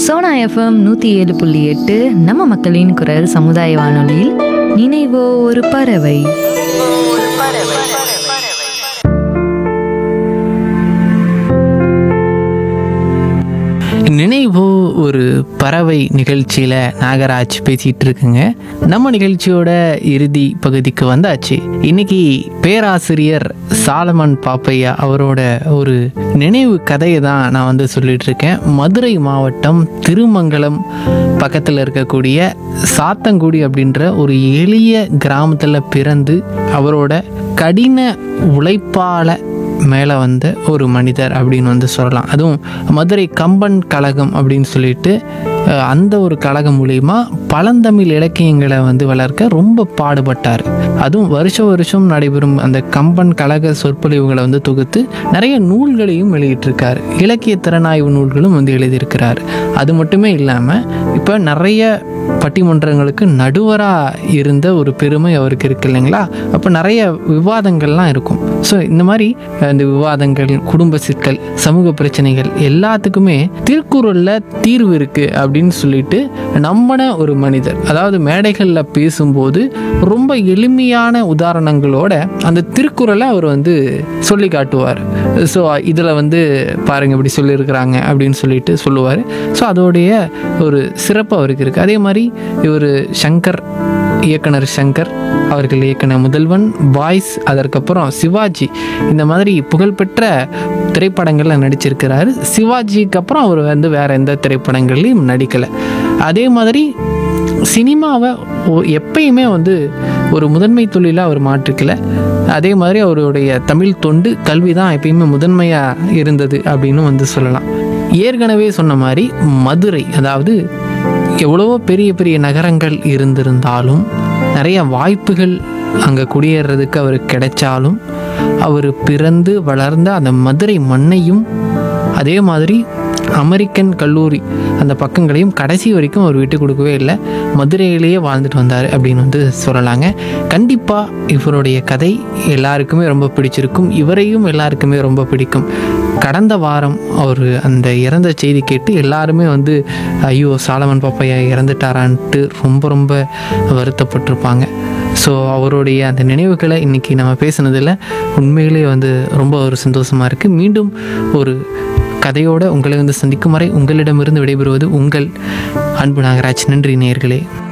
Sona FM நூற்றி ஏழு புள்ளி எட்டு நம்ம மக்களின் குரல் சமுதாய வானொலியில் நினைவோ ஒரு பறவை நினைவோ ஒரு பறவை நிகழ்ச்சியில் நாகராஜ் பேசிகிட்டு இருக்குங்க நம்ம நிகழ்ச்சியோட இறுதி பகுதிக்கு வந்தாச்சு இன்னைக்கு பேராசிரியர் சாலமன் பாப்பையா அவரோட ஒரு நினைவு கதையை தான் நான் வந்து சொல்லிட்டு இருக்கேன் மதுரை மாவட்டம் திருமங்கலம் பக்கத்தில் இருக்கக்கூடிய சாத்தங்குடி அப்படின்ற ஒரு எளிய கிராமத்தில் பிறந்து அவரோட கடின உழைப்பால மேலே வந்த ஒரு மனிதர் அப்படின்னு வந்து சொல்லலாம் அதுவும் மதுரை கம்பன் கழகம் அப்படின்னு சொல்லிட்டு அஹ், அந்த ஒரு கழகம் மூலிமா பழந்தமிழ் இலக்கியங்களை வந்து வளர்க்க ரொம்ப பாடுபட்டார் அதுவும் வருஷம் வருஷம் நடைபெறும் அந்த கம்பன் கழக சொற்பொழிவுகளை வந்து தொகுத்து நிறைய நூல்களையும் வெளியிட்டிருக்கார் இலக்கிய திறனாய்வு நூல்களும் வந்து எழுதியிருக்கிறார் அது மட்டுமே இல்லாமல் இப்போ நிறைய பட்டிமன்றங்களுக்கு நடுவராக இருந்த ஒரு பெருமை அவருக்கு இருக்கு இல்லைங்களா அப்போ நிறைய விவாதங்கள்லாம் இருக்கும் ஸோ இந்த மாதிரி அஹ், இந்த விவாதங்கள் குடும்ப சிக்கல் சமூக பிரச்சனைகள் எல்லாத்துக்குமே திருக்குறளில் தீர்வு இருக்குது அப்படின்னு சொல்லிட்டு நம்பின ஒரு மனிதர் அதாவது மேடைகளில் பேசும்போது ரொம்ப எளிமையான உதாரணங்களோட அந்த திருக்குறளை அவர் வந்து சொல்லி காட்டுவார் ஸோ இதில் வந்து பாருங்க இப்படி சொல்லியிருக்கிறாங்க அப்படின்னு சொல்லிட்டு சொல்லுவார் ஸோ அதோடைய ஒரு சிறப்பு அவருக்கு இருக்குது அதே மாதிரி இவர் சங்கர் இயக்குனர் சங்கர் அவர்கள் இயக்குன முதல்வன் பாய்ஸ் அதற்கப்புறம் சிவாஜி இந்த மாதிரி புகழ்பெற்ற திரைப்படங்களில் நடிச்சிருக்கிறாரு சிவாஜிக்கு அப்புறம் அவர் வந்து வேற எந்த திரைப்படங்கள்லையும் நடிக்கலை அதே மாதிரி சினிமாவை ஒ- எப்பயுமே வந்து ஒரு முதன்மை தொழிலாக அவர் மாற்றிக்கல அதே மாதிரி அவருடைய தமிழ் தொண்டு கல்வி தான் எப்பயுமே முதன்மையாக இருந்தது அப்படின்னு வந்து சொல்லலாம் ஏற்கனவே சொன்ன மாதிரி மதுரை அதாவது எவ்வளவோ பெரிய பெரிய நகரங்கள் இருந்திருந்தாலும் நிறைய வாய்ப்புகள் அங்கே குடியேறதுக்கு அவருக்கு கிடைச்சாலும் அவர் பிறந்து வளர்ந்த அந்த மதுரை மண்ணையும் அதே மாதிரி அமெரிக்கன் கல்லூரி அந்த பக்கங்களையும் கடைசி வரைக்கும் அவர் விட்டு கொடுக்கவே இல்லை மதுரையிலேயே வாழ்ந்துட்டு வந்தார் அப்படின்னு வந்து சொல்லலாங்க கண்டிப்பாக இவருடைய கதை எல்லாருக்குமே ரொம்ப பிடிச்சிருக்கும் இவரையும் எல்லாருக்குமே ரொம்ப பிடிக்கும் கடந்த வாரம் அவர் அந்த இறந்த செய்தி கேட்டு எல்லாருமே வந்து ஐயோ சாலமன் பாப்பையா இறந்துட்டாரான்ட்டு ரொம்ப ரொம்ப வருத்தப்பட்டிருப்பாங்க ஸோ அவருடைய அந்த நினைவுகளை இன்றைக்கி நம்ம பேசுனதில் உண்மையிலேயே வந்து ரொம்ப ஒரு சந்தோஷமாக இருக்குது மீண்டும் ஒரு கதையோடு உங்களை வந்து சந்திக்கும் வரை உங்களிடமிருந்து விடைபெறுவது உங்கள் அன்பு நாகராஜ் நன்றி நேயர்களே